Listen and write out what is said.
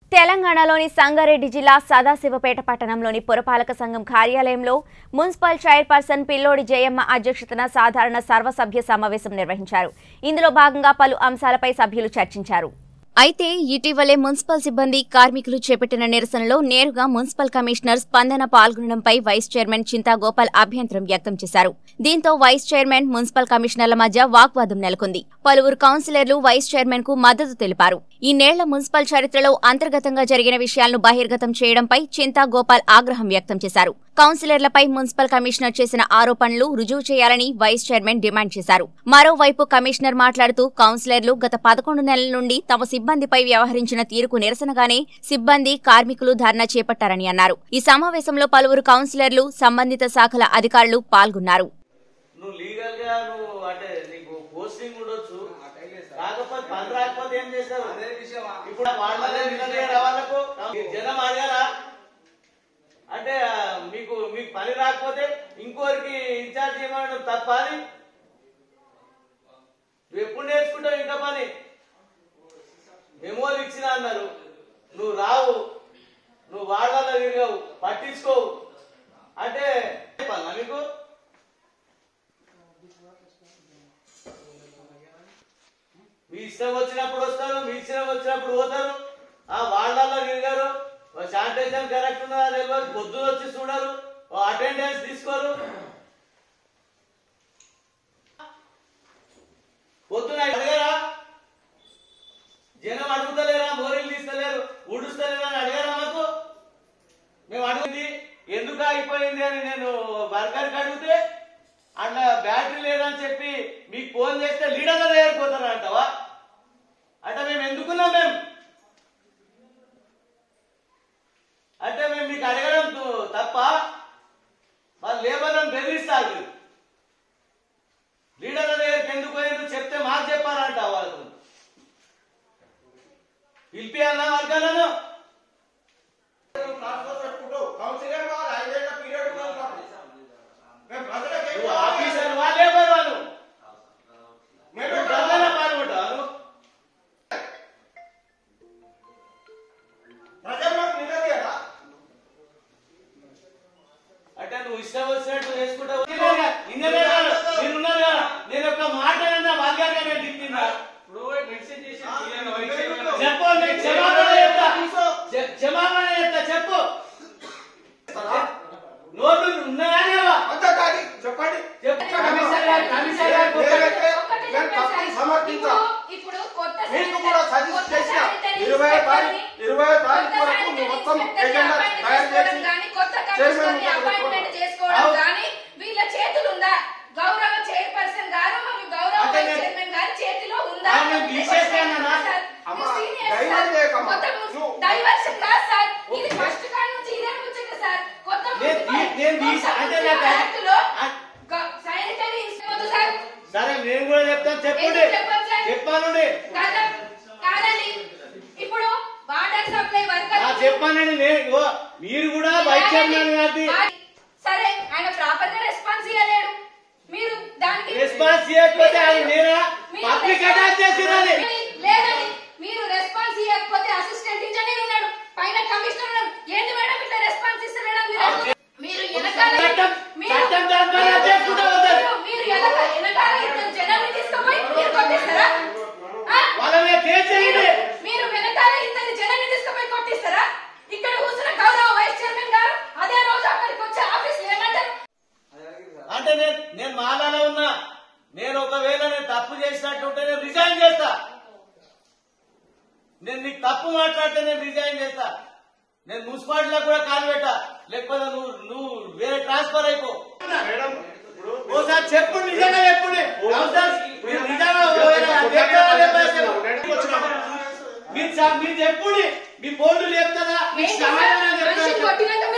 తెలంగాణలోని సంగారెడ్డి జిల్లా సదాశివపేట పట్టణంలోని పురపాలక సంఘం కార్యాలయంలో మున్సిపల్ చైర్పర్సన్ పిల్లోడి జయమ్మ అధ్యక్షతన సాధారణ సర్వసభ్య సమావేశం నిర్వహించారు ఇందులో భాగంగా పలు అంశాలపై సభ్యులు చర్చించారు అయితే ఇటీవలే మున్సిపల్ సిబ్బంది కార్మికులు చేపట్టిన నిరసనలో నేరుగా మున్సిపల్ కమిషనర్ స్పందన పాల్గొనడంపై వైస్ చైర్మన్ చింతా గోపాల్ అభ్యంతరం వ్యక్తం చేశారు దీంతో వైస్ చైర్మన్ మున్సిపల్ కమిషనర్ల మధ్య వాగ్వాదం నెలకొంది పలువురు కౌన్సిలర్లు వైస్ చైర్మన్ కు మద్దతు తెలిపారు ఈ నేళ్ల మున్సిపల్ చరిత్రలో అంతర్గతంగా జరిగిన విషయాలను బహిర్గతం చేయడంపై చింతా గోపాల్ ఆగ్రహం వ్యక్తం చేశారు కౌన్సిలర్లపై మున్సిపల్ కమిషనర్ చేసిన ఆరోపణలు రుజువు చేయాలని వైస్ చైర్మన్ డిమాండ్ చేశారు మరోవైపు కమిషనర్ మాట్లాడుతూ కౌన్సిలర్లు గత పదకొండు నెలల నుండి తమ సిబ్బందిపై వ్యవహరించిన తీరుకు నిరసనగానే సిబ్బంది కార్మికులు ధర్నా చేపట్టారని అన్నారు ఈ సమావేశంలో పలువురు కౌన్సిలర్లు సంబంధిత శాఖల అధికారులు పాల్గొన్నారు నువ్వు లీగల్ గా నువ్వు అంటే నీకు పోస్టింగ్ ఉండొచ్చు కాకపోతే పని రాకపోతే ఏం చేస్తారు ఇప్పుడు వాళ్ళనే వినలేరా వాళ్ళకు జనం అడగారా అంటే ఆ, మీకు మీకు పని రాకపోతే ఇంకోరికి ఇన్ఛార్జ్ ఇవ్వడం తప్ప అని నువ్వు ఎప్పుడు నేర్చుకుంటావు ఇంకా పని మెమోలు ఇచ్చిన అన్నారు నువ్వు రావు నువ్వు వాళ్ళలో తిరగవు పట్టించుకోవు అంటే పన్నా నీకు మీ ఇష్టం వచ్చినప్పుడు వస్తారు మీ ఇష్టం వచ్చినప్పుడు పోతారు ఆ వాళ్ళల్లో తిరగారు శానిటైజర్ కరెక్ట్ ఉన్నదా తెలియదు పొద్దున వచ్చి చూడరు అటెండెన్స్ తీసుకోరు పొద్దున అడగరా జనం అడుగుతలేరా మోరీలు తీస్తలేరు ఊడుస్తలేరా అని అడగారా మాకు మేము అడిగింది ఎందుకు ఆగిపోయింది అని నేను వర్కర్కి అడిగితే అట్లా బ్యాటరీ లేదని చెప్పి మీకు ఫోన్ చేస్తే లీడర్లో లేకపోతారు అంటావా అంటే మేము ఎందుకున్నాం మేము అంటే మేము మీకు అడగడం దు- తప్ప వాళ్ళు లేబర్లను బెదిరిస్తారు లీడర్ల దగ్గరికి ఎందుకు పోయిందో చెప్తే మాకు చెప్పారంట వాళ్ళకు పిలిపి అన్నా వర్గాలను నువ్వు ఆఫీసర్ వా లేబర్ వాళ్ళు నువ్వు గవర్నర్ పాల్గొంటావు అంటే నువ్వు ఇష్టం వచ్చినట్టు చేసుకుంటావు ఇంజనీర్ గారు మీరున్నారు కదా నేను ఒక మాట అన్నా వాళ్ళగా నేను తిప్పిందా చెప్పు నేను క్షమాపణ చెప్తా చె- క్షమాపణ చెప్తా చెప్పు నోట్లు ఉన్నాయా లేవా? చెప్పండి చెప్పు కమిషనర్ గారు కమిషనర్ గారు లేదంటే ఒక్కటే నేను చెప్పాను తప్పుని సార్. సమర్థించా. ఇప్పుడు- ఇప్పుడు కొత్త మీకు శానిటరీ- కూడా సజెస్ట్ కొత్త చేసిన శానిటరీ ఇరవై తారీఖు ఇన్స్పెక్టర్ని ఇరవై తారీఖు కొత్త వరకు శానిటరీ మొత్తం ఇన్స్పెక్టర్ని ఎజెండా అపాయింట్ తయారు చేసుకోవడం చేసి కానీ, కొత్త చైర్మన్ కమిషనర్ని ముందు అపాయింట్మెంట్ పెట్టుకోవడం. చేసుకోవడం అవు. కానీ వీళ్ళ చేతులు ఉందా గౌరవ చైర్పర్సన్ గారు మరియు గౌరవ అంటే వైస్ నేను- చైర్మన్ గారి చేతిలో ఉందా ఆ, నేను తీసేస్తానన్నా? సార్, అమ్మా, మీరు seniors డైవర్ట్ సార్. చేయకమ్మా. కొత్త నువ్వు- డైవర్షన్ కాదు సార్ ఇది ఫస్ట్ కాడ నుంచి ఇదే ముచ్చట సార్ కొత్త నేను తీ- నేను తీసా- అంటే నాకు- యాక్ట్లో ఆ- శానిటరీ ఇన్స్పెక్టర్ సార్ సరే నేను కూడా చెప్తాను చెప్పండి ఎందుకు చెప్పొచ్చు సార్? చెప్పానండి కాదా? కాదండి ఇప్పుడు వాటర్ సప్లై వర్కర్ ఆ, చెప్పానండి నేను ఇగో, మీరు కూడా వైస్ చైర్మన్ గారిది సరే ఆయన ప్రాపర్ గా రెస్పాన్స్ ఇవ్వలేడు మీరు దానికి రెస్పాన్స్ చేయకపోతే అది నేనా మీరు పబ్లిక్ రెస్పాన్స్ అటాక్ చేసినది లేదండి మీరు రెస్పాన్స్ ఇవ్వకపోతే అసిస్టెంట్ ఇంజనీర్ ఉన్నాడు పైన కమిషనర్ ఉన్నాడు ఏంటి మేడం ఇట్లా రెస్పాన్స్ ఇస్తలేడా మీరు అడుగు- మీరు వెనకాల చట్టం మీరు- చట్టం దాని పని చేసుకుంటూ పోతారు మీరు- మీరు వెనక- వెనకాల ఇద్దరు జనాన్ని తీసుకుపోయి మీరు కొట్టిస్తారా ఆ? వాళ్ళ మీద కేసు చేయండి మీరు వెనకాల ఇద్దరు జనాన్ని తీసుకుపోయి కొట్టిస్తారా ఇక్కడ కూర్చున్న గౌరవ వైస్ చైర్మన్ గారు అదే రోజు అక్కడికి వచ్చి ఆఫీస్ ఏమంటారు అంటే నేను నేను మాలాలో ఉన్నా నేను ఒకవేళ నేను తప్పు చేసినట్టుంటే నేను రిజైన్ చేస్తా నేను నీకు తప్పు మాట్లాడితే నేను రిజైన్ చేస్తా నేను మున్సిపాలిటీలో కూడా కాలు పెట్టా లేకపోతే నువ్వు నువ్వు వేరే ట్రాన్స్ఫర్ అయిపో మేడం ఇప్పుడు ఓసారి చెప్పు నిజంగా చెప్పండి మీరు నిజంగా ఒకవేళ వ్యక్తిగత చెప్పేసారు. మీరు స- మీరు చెప్పుడి మీ బోర్డు చెప్తారా మీకు సమాధానం మనిషిని చెప్తారా కొట్టినాక